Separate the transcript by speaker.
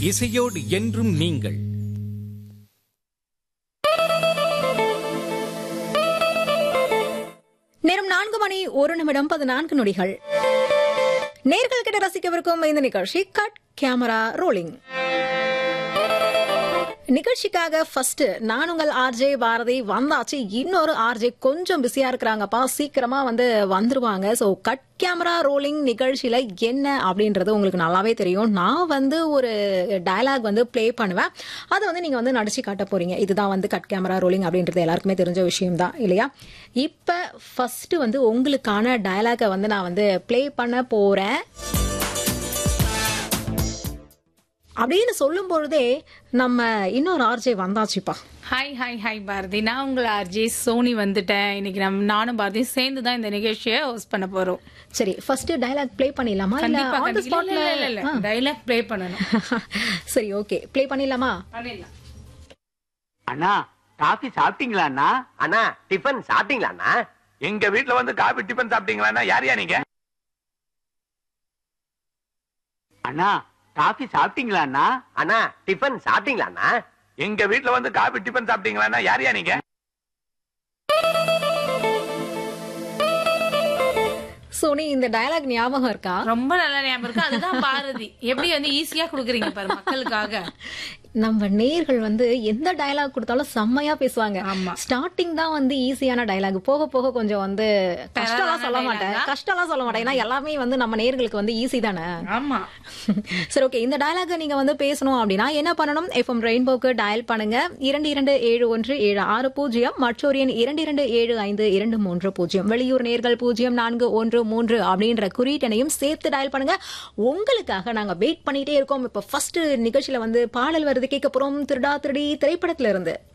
Speaker 1: இசையோடு என்றும் நீங்கள்
Speaker 2: நேரம் நான்கு மணி ஒரு நிமிடம் பதினான்கு நொடிகள் நேர்கள் கிட்ட ரசிக்கவிருக்கும் இந்த நிகழ்ச்சி கட் கேமரா ரோலிங் நிகழ்ச்சிக்காக ஃபர்ஸ்ட் நான் உங்கள் ஆர்ஜே பாரதி வந்தாச்சு இன்னொரு ஆர்ஜே கொஞ்சம் பிஸியா இருக்கிறாங்கப்பா சீக்கிரமா வந்து வந்துருவாங்க ஸோ கட் கேமரா ரோலிங் நிகழ்ச்சியில என்ன அப்படின்றது உங்களுக்கு நல்லாவே தெரியும் நான் வந்து ஒரு டயலாக் வந்து ப்ளே பண்ணுவேன் அதை வந்து நீங்க வந்து நடிச்சு காட்ட போறீங்க இதுதான் வந்து கட் கேமரா ரோலிங் அப்படின்றது எல்லாருக்குமே தெரிஞ்ச விஷயம் தான் இல்லையா இப்ப ஃபர்ஸ்ட் வந்து உங்களுக்கான டயலாகை வந்து நான் வந்து ப்ளே பண்ண போறேன் அப்படின்னு சொல்லும் பொழுதே நம்ம இன்னொரு ஆர்ஜே வந்தாச்சுப்பா
Speaker 3: ஹாய் ஹாய் ஹாய் பாரதி நான் உங்கள் ஆர்ஜே சோனி வந்துட்டேன் இன்னைக்கு நம்ம நானும் பாரதியும் சேர்ந்து தான் இந்த நிகழ்ச்சியை ஹோஸ்ட் பண்ண போறோம்
Speaker 2: சரி ஃபர்ஸ்ட் டயலாக் ப்ளே பண்ணிடலாமா இல்ல
Speaker 3: கண்டிப்பா
Speaker 2: ஆன் த
Speaker 3: கண்டிப்பா.
Speaker 2: ஸ்பாட்ல
Speaker 3: இல்ல இல்ல இல்ல டைலாக் ப்ளே பண்ணணும்
Speaker 2: சரி ஓகே ப்ளே பண்ணிடலாமா
Speaker 3: பண்ணிடலாம்
Speaker 4: அண்ணா காஃபி சாப்பிட்டீங்களா அண்ணா
Speaker 5: அண்ணா டிஃபன் சாப்பிட்டீங்களா அண்ணா
Speaker 6: எங்க வீட்ல வந்து காபி டிபன் சாப்பிட்டீங்களா யாரையா நீங்க
Speaker 4: அண்ணா காஃபி சாப்பிட்டீங்களா அண்ணா
Speaker 5: அண்ணா டிஃபன் சாப்பிட்டீங்களா அண்ணா
Speaker 6: எங்க வீட்ல வந்து காபி டிபன் சாப்பிட்டீங்களா யாரையா நீங்க
Speaker 2: சோனி இந்த டயலாக் ஞாபகம் இருக்கா
Speaker 3: ரொம்ப நல்ல ஞாபகம் இருக்கு அதுதான் பாரதி எப்படி வந்து ஈஸியா குடுக்குறீங்க பாரு மக்களுக்காக
Speaker 2: நம்ம நேர்கள் வந்து எந்த டயலாக் கொடுத்தாலும் செம்மையா பேசுவாங்க
Speaker 3: ஆமா.
Speaker 2: ஸ்டார்டிங் தான் வந்து ஈஸியான டயலாக் போக போக கொஞ்சம் வந்து கஷ்டம்லாம் சொல்ல
Speaker 3: dialogue
Speaker 2: மாட்டேன்
Speaker 3: ஆ?
Speaker 2: கஷ்டம்லாம் சொல்ல மாட்டேன் ஏன்னா எல்லாமே வந்து நம்ம நேர்களுக்கு வந்து ஈஸி தானே
Speaker 3: ஆமா
Speaker 2: சரி ஓகே இந்த டயலாக நீங்க வந்து பேசணும் அப்படின்னா என்ன பண்ணணும் எஃப்எம் ரெயின்போக்கு டயல் பண்ணுங்க இரண்டு இரண்டு ஏழு ஒன்று ஏழு ஆறு பூஜ்ஜியம் மற்றொரு எண் இரண்டு இரண்டு ஏழு ஐந்து இரண்டு மூன்று பூஜ்ஜியம் வெளியூர் நேர்கள் பூஜ்ஜியம் நான்கு ஒன்று மூன்று அப்படின்ற குறியீட்டனையும் சேர்த்து டயல் பண்ணுங்க உங்களுக்காக நாங்க வெயிட் பண்ணிட்டே இருக்கோம் இப்ப ஃபர்ஸ்ட் நிகழ்ச்சியில வந்து பாடல் வருது கேட்க போறோம் திருடா திருடி திரைப்படத்துல இருந்து